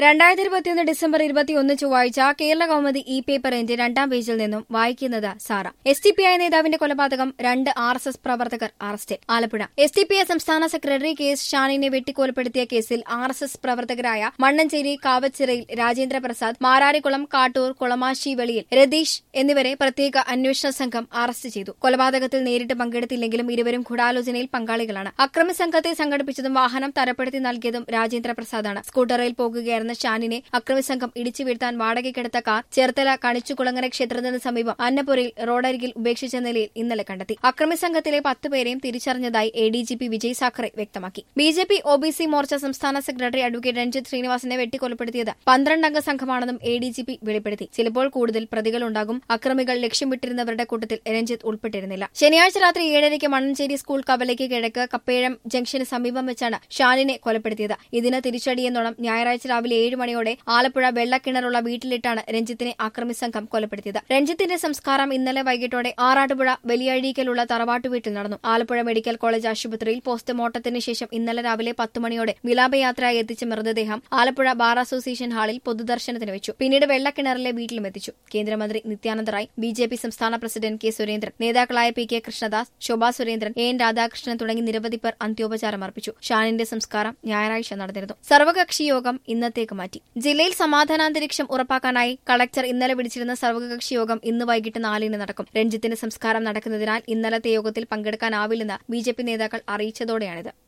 രണ്ടായിരത്തി ഇരുപത്തിയൊന്ന് ഡിസംബർ ഇരുപത്തിയൊന്ന് ചൊവ്വാഴ്ച കേരള കൗമുദി ഇ പേപ്പറിന്റെ രണ്ടാം പേജിൽ നിന്നും വായിക്കുന്നത് Sara S D P I നേതാവിന്റെ കൊലപാതകം രണ്ട് ആർ എസ് എസ് പ്രവർത്തകർ അറസ്റ്റിൽ Alappuzha S D P I സംസ്ഥാന സെക്രട്ടറി കെ എസ് ഷാനിനെ വെട്ടിക്കൊലപ്പെടുത്തിയ കേസിൽ ആർ എസ് എസ് പ്രവർത്തകരായ മണ്ണഞ്ചേരി കാവച്ചിറയിൽ രാജേന്ദ്ര പ്രസാദ് മാരാരിക്കുളം കാട്ടൂർ കുളമാശി വെളിയിൽ രതീഷ് എന്നിവരെ പ്രത്യേക അന്വേഷണ സംഘം അറസ്റ്റ് ചെയ്തു കൊലപാതകത്തിൽ നേരിട്ട് പങ്കെടുത്തില്ലെങ്കിലും ഇരുവരും ഗൂഢാലോചനയിൽ പങ്കാളികളാണ് അക്രമി സംഘത്തെ സംഘടിപ്പിച്ചതും വാഹനം തരപ്പെടുത്തി നൽകിയതും രാജേന്ദ്ര പ്രസാദാണ് സ്കൂട്ടറിൽ പോകുകയായിരുന്ന ഷാനിനെ അക്രമി സംഘം ഇടിച്ചു വീഴ്ത്താൻ വാടകയ്ക്കെടുത്ത കാർ ചേർത്തല കണിച്ചുകുളങ്ങര ക്ഷേത്രത്തിന് സമീപം അന്നപുരയിൽ റോഡരികിൽ ഉപേക്ഷിച്ച നിലയിൽ ഇന്നലെ കണ്ടെത്തി അക്രമി സംഘത്തിലെ പത്ത് പേരെയും തിരിച്ചറിഞ്ഞതായി A D G P Vijay Sakhare വ്യക്തമാക്കി B J P O B C Morcha സംസ്ഥാന സെക്രട്ടറി അഡ്വക്കേറ്റ് രഞ്ജിത്ത് ശ്രീനിവാസനെ വെട്ടിക്കൊലപ്പെടുത്തിയത് പന്ത്രണ്ടംഗ സംഘമാണെന്നും എ ഡി ജി പി വെളിപ്പെടുത്തി ചിലപ്പോൾ കൂടുതൽ പ്രതികളുണ്ടാകും അക്രമികൾ ലക്ഷ്യം വിട്ടിരുന്നവരുടെ കൂട്ടത്തിൽ രഞ്ജിത്ത് ഉൾപ്പെട്ടിരുന്നില്ല ശനിയാഴ്ച രാത്രി ഏഴരയ്ക്ക് മണ്ണഞ്ചേരി സ്കൂൾ കവലയ്ക്ക് കിഴക്ക് കപ്പേഴം ജംഗ്ഷന് സമീപം വെച്ചാണ് ഷാനിനെ കൊലപ്പെടുത്തിയത് ഇതിന് തിരിച്ചടിയെന്നോണം ഞായറാഴ്ച രാവിലെ ഏഴ് മണിയോടെ ആലപ്പുഴ വെള്ളക്കിണറുള്ള വീട്ടിലിട്ടാണ് രഞ്ജിത്തിനെ ആക്രമി സംഘം കൊലപ്പെടുത്തിയത് രഞ്ജിത്തിന്റെ സംസ്കാരം ഇന്നലെ വൈകിട്ടോടെ ആറാട്ടുപുഴ വലിയഴീക്കലുള്ള തറവാട്ടു വീട്ടിൽ നടന്നു ആലപ്പുഴ മെഡിക്കൽ കോളേജ് ആശുപത്രിയിൽ പോസ്റ്റ്മോർട്ടത്തിന് ശേഷം ഇന്നലെ രാവിലെ പത്ത് മണിയോടെ വിലാപയാത്രയായി എത്തിച്ച മൃതദേഹം ആലപ്പുഴ ബാർ അസോസിയേഷൻ ഹാളിൽ പൊതുദർശനത്തിന് വെച്ചു പിന്നീട് വെള്ളക്കിണറിലെ വീട്ടിലും എത്തിച്ചു കേന്ദ്രമന്ത്രി Nityananda Rai B J P സംസ്ഥാന പ്രസിഡന്റ് കെ സുരേന്ദ്രൻ നേതാക്കളായ P K Krishnadas Shobha Surendran A N Radhakrishnan തുടങ്ങി നിരവധി പേർ അന്ത്യോപചാരം അർപ്പിച്ചു ഷാനിന്റെ സംസ്കാരം ഞായറാഴ്ച നടന്നിരുന്നു സർവകക്ഷി യോഗം ഇന്നത്തേക്ക് മാറ്റി ജില്ലയിൽ സമാധാനാന്തരീക്ഷം ഉറപ്പാക്കാനായി കളക്ടർ ഇന്നലെ വിളിച്ചിരുന്ന സർവകക്ഷി യോഗം ഇന്ന് വൈകിട്ട് നാലിന് നടക്കും രഞ്ജിത്തിന്റെ സംസ്കാരം നടക്കുന്നതിനാൽ ഇന്നലത്തെ യോഗത്തിൽ പങ്കെടുക്കാനാവില്ലെന്ന് ബി നേതാക്കൾ അറിയിച്ചതോടെയാണിത്